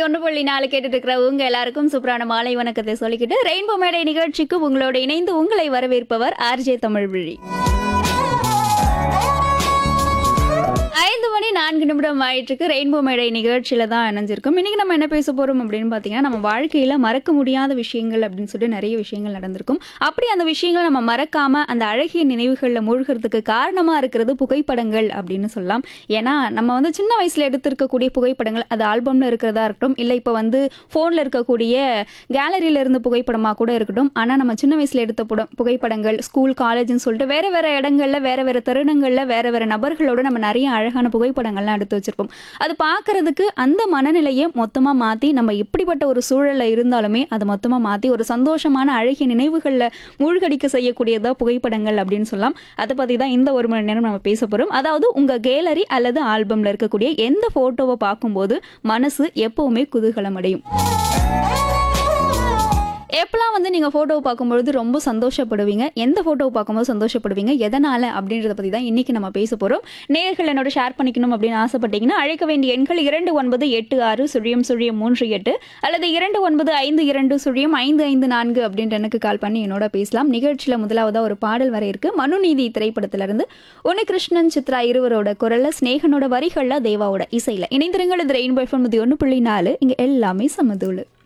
ஒன்று புள்ளி நாலு கேட்டுட்டு இருக்கிற உங்க எல்லாருக்கும் சூப்பரான மாலை வணக்கத்தை சொல்லிக்கிட்டு ரெயின்போ மேடை நிகழ்ச்சிக்கு உங்களோட இணைந்து உங்களை வரவேற்பவர் ஆர்ஜே தமிழ் விழி ஐந்து மணி நான்கு நிமிடம் ஆயிட்டுருக்கு ரெயின்போ மேடை நிகழ்ச்சியில தான் இணைஞ்சிருக்கும் இன்னைக்கு நம்ம என்ன பேச போறோம் அப்படின்னு பார்த்தீங்கன்னா நம்ம வாழ்க்கையில மறக்க முடியாத விஷயங்கள் அப்படின்னு சொல்லிட்டு நிறைய விஷயங்கள் நடந்திருக்கும் அப்படி அந்த விஷயங்களை நம்ம மறக்காம அந்த அழகிய நினைவுகளில் மூழ்கிறதுக்கு காரணமா இருக்கிறது புகைப்படங்கள் அப்படின்னு சொல்லலாம் ஏன்னா நம்ம வந்து சின்ன வயசுல எடுத்திருக்கக்கூடிய புகைப்படங்கள் அது ஆல்பம்ல இருக்கிறதா இருக்கட்டும் இல்லை இப்போ வந்து ஃபோனில் இருக்கக்கூடிய கேலரியில இருந்த புகைப்படமாக கூட இருக்கட்டும் ஆனால் நம்ம சின்ன வயசுல எடுத்த புட- புகைப்படங்கள் ஸ்கூல் காலேஜ்னு சொல்லிட்டு வேற வேற இடங்கள்ல வேற வேற தருணங்கள்ல வேற வேற நபர்களோட நம்ம நிறைய அழகான புகைப்படங்கள்லாம் எடுத்து வச்சிருப்போம் அது பார்க்கறதுக்கு அந்த மனநிலையை மொத்தமா மாத்தி நம்ம எப்படிப்பட்ட ஒரு சூழல்ல இருந்தாலுமே அதை மொத்தமா மாத்தி ஒரு சந்தோஷமான அழகிய நினைவுகள்ல மூழ்கடிக்க செய்யக்கூடியதா புகைப்படங்கள் அப்படின்னு சொல்லலாம் அதை பத்தி தான் இந்த ஒரு மணி நேரம் நம்ம பேச போறோம் அதாவது உங்க கேலரி அல்லது ஆல்பம்ல இருக்கக்கூடிய எந்த போட்டோவை பார்க்கும்போது மனசு எப்பவுமே குதூகலம் அடையும் எப்பெல்லாம் வந்து நீங்கள் ஃபோட்டோவை பார்க்கும்பொழுது ரொம்ப சந்தோஷப்படுவீங்க எந்த ஃபோட்டோவை பார்க்கும்போது சந்தோஷப்படுவீங்க எதனால் அப்படின்றத பற்றி தான் இன்றைக்கி நம்ம பேச போகிறோம் நேர்கள் என்னோட ஷேர் பண்ணிக்கணும் அப்படின்னு ஆசைப்பட்டீங்கன்னா அழைக்க வேண்டிய எண்கள் இரண்டு ஒன்பது எட்டு ஆறு சுழியம் சுழியம் மூன்று எட்டு அல்லது இரண்டு ஒன்பது ஐந்து இரண்டு சுழியம் ஐந்து ஐந்து நான்கு அப்படின்ற எனக்கு கால் பண்ணி என்னோட பேசலாம் நிகழ்ச்சியில் முதலாவதாக ஒரு பாடல் வர இருக்கு மனுநீதி திரைப்படத்திலிருந்து உனி கிருஷ்ணன் சித்ரா இருவரோட குரல்ல ஸ்னேகனோட வரிகளில் தேவாவோட இசையில் இணைந்திருங்கள் இது ரெயின்போ எஃப்எம் ஒன்று புள்ளி நாலு இங்கே எல்லாமே சமதூளு